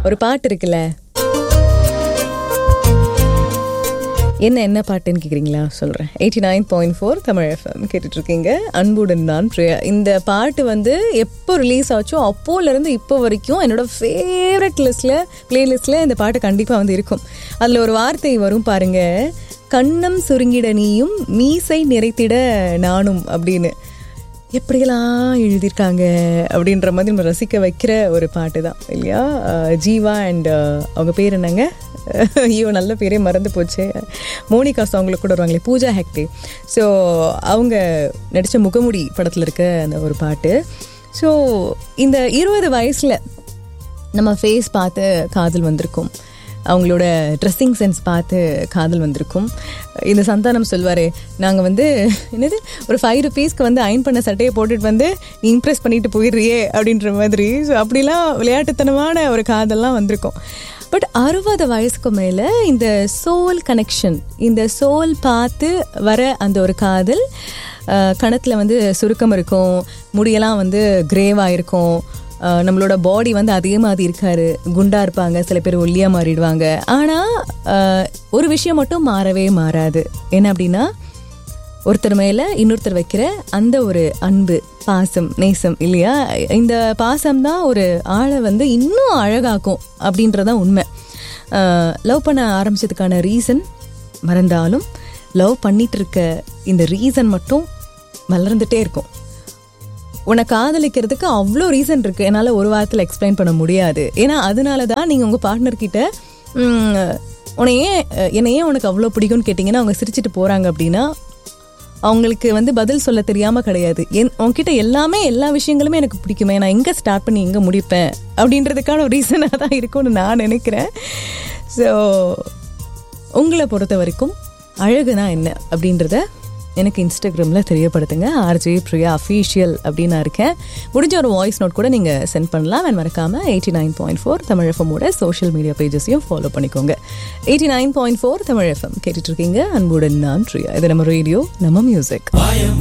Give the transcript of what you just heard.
ஒரு பாட்டு இருக்குல்ல என்ன என்ன பாட்டுன்னு கேட்குறீங்களா சொல்கிறேன் eighty nine point four Tamil FM கேட்டுட்ருக்கீங்க அன்புடன் நான் பிரியா இந்த பாட்டு வந்து எப்போ ரிலீஸ் ஆச்சோ அப்போலேருந்து இப்போ வரைக்கும் என்னோட ஃபேவரட் லிஸ்ட்டில் பிளேலிஸ்ட்டில் இந்த பாட்டு கண்டிப்பாக வந்து இருக்கும் அதில் ஒரு வார்த்தை வரும் பாருங்க கண்ணம் சுருங்கிட நீயும் மீசை நிறைத்திட நானும் அப்படின்னு எப்படியெல்லாம் எழுதியிருக்காங்க அப்படின்ற மாதிரி நம்ம ரசிக்க வைக்கிற ஒரு பாட்டு தான் இல்லையா அஹ் ஜீவா அண்ட் அவங்க பேர் என்னங்க ஐயோ நல்ல பேரே மறந்து போச்சு மோனிகா சாங்கில் கூட வருவாங்களே பூஜா ஹெக்டே ஸோ அவங்க நடித்த முகமுடி படத்தில் இருக்க அந்த ஒரு பாட்டு ஸோ இந்த இருபது வயசில் நம்ம ஃபேஸ் பார்த்து காதல் வந்திருக்கும் அவங்களோட ட்ரெஸ்ஸிங் சென்ஸ் பார்த்து காதல் வந்திருக்கும் இந்த சந்தானம் சொல்வார் நாங்கள் வந்து என்னது ஒரு ஃபைவ் ருபீஸ்க்கு வந்து அயன் பண்ண சட்டையை போட்டுட்டு வந்து நீ இம்ப்ரெஸ் பண்ணிட்டு போயிடுறியே அப்படின்ற மாதிரி ஸோ அப்படிலாம் விளையாட்டுத்தனமான ஒரு காதல்லாம் வந்திருக்கும் பட் அறுபது வயசுக்கு மேலே இந்த சோல் கனெக்ஷன் இந்த சோல் பார்த்து வர அந்த ஒரு காதல் கணத்தில் வந்து சுருக்கம் இருக்கும் முடியெல்லாம் வந்து கிரேவாக இருக்கும் அஹ் நம்மளோட பாடி வந்து அதே மாதிரி இருக்காரு குண்டா இருப்பாங்க சில பேர் ஒல்லியா மாறிடுவாங்க ஆனால் ஒரு விஷயம் மட்டும் மாறவே மாறாது என்ன அப்படின்னா ஒருத்தர் மேலே இன்னொருத்தர் வைக்கிற அந்த ஒரு அன்பு பாசம் நேசம் இல்லையா இந்த பாசம் தான் ஒரு ஆளை வந்து இன்னும் அழகாக்கும் அப்படின்றதான் உண்மை லவ் பண்ண ஆரம்பிச்சதுக்கான ரீசன் மறந்தாலும் லவ் பண்ணிட்டு இருக்க இந்த ரீசன் மட்டும் வளர்ந்துட்டே இருக்கும் உன்னை காதலிக்கிறதுக்கு அவ்வளோ ரீசன் இருக்கு என்னால் ஒரு வாரத்தில் எக்ஸ்பிளைன் பண்ண முடியாது ஏன்னா அதனால தான் நீங்கள் உங்கள் பார்ட்னர்கிட்ட உன்னை ஏன் என்னை ஏன் உனக்கு அவ்வளோ பிடிக்கும்னு கேட்டிங்கன்னா அவங்க சிரிச்சிட்டு போகிறாங்க அப்படின்னா அவங்களுக்கு வந்து பதில் சொல்ல தெரியாமல் கிடையாது என் உங்ககிட்ட எல்லாமே எல்லா விஷயங்களுமே எனக்கு பிடிக்குமே நான் எங்கே ஸ்டார்ட் பண்ணி எங்கே முடிப்பேன் அப்படின்றதுக்கான ஒரு ரீசனாக தான் இருக்கும்னு நான் நினைக்கிறேன் ஸோ உங்களை பொறுத்த வரைக்கும் அழகுனா என்ன அப்படின்றத எனக்கு இன்ஸ்டாகிராமில் தெரியப்படுத்துங்க ஆர்ஜே பிரியா அஃபீஷியல் அப்படின்னு நான் இருக்கேன் முடிஞ்ச ஒரு வாய்ஸ் நோட் கூட நீங்கள் சென்ட் பண்ணலாம் அண்ட் மறக்காமல் eighty nine point four Tamil எஃப்எம்மோட சோஷியல் மீடியா பேஜஸையும் ஃபாலோ பண்ணிக்கோங்க eighty nine point four Tamil FM கேட்டுட்ருக்கீங்க அன்புடன் நான் பிரியா இது நம்ம ரேடியோ நம்ம மியூசிக்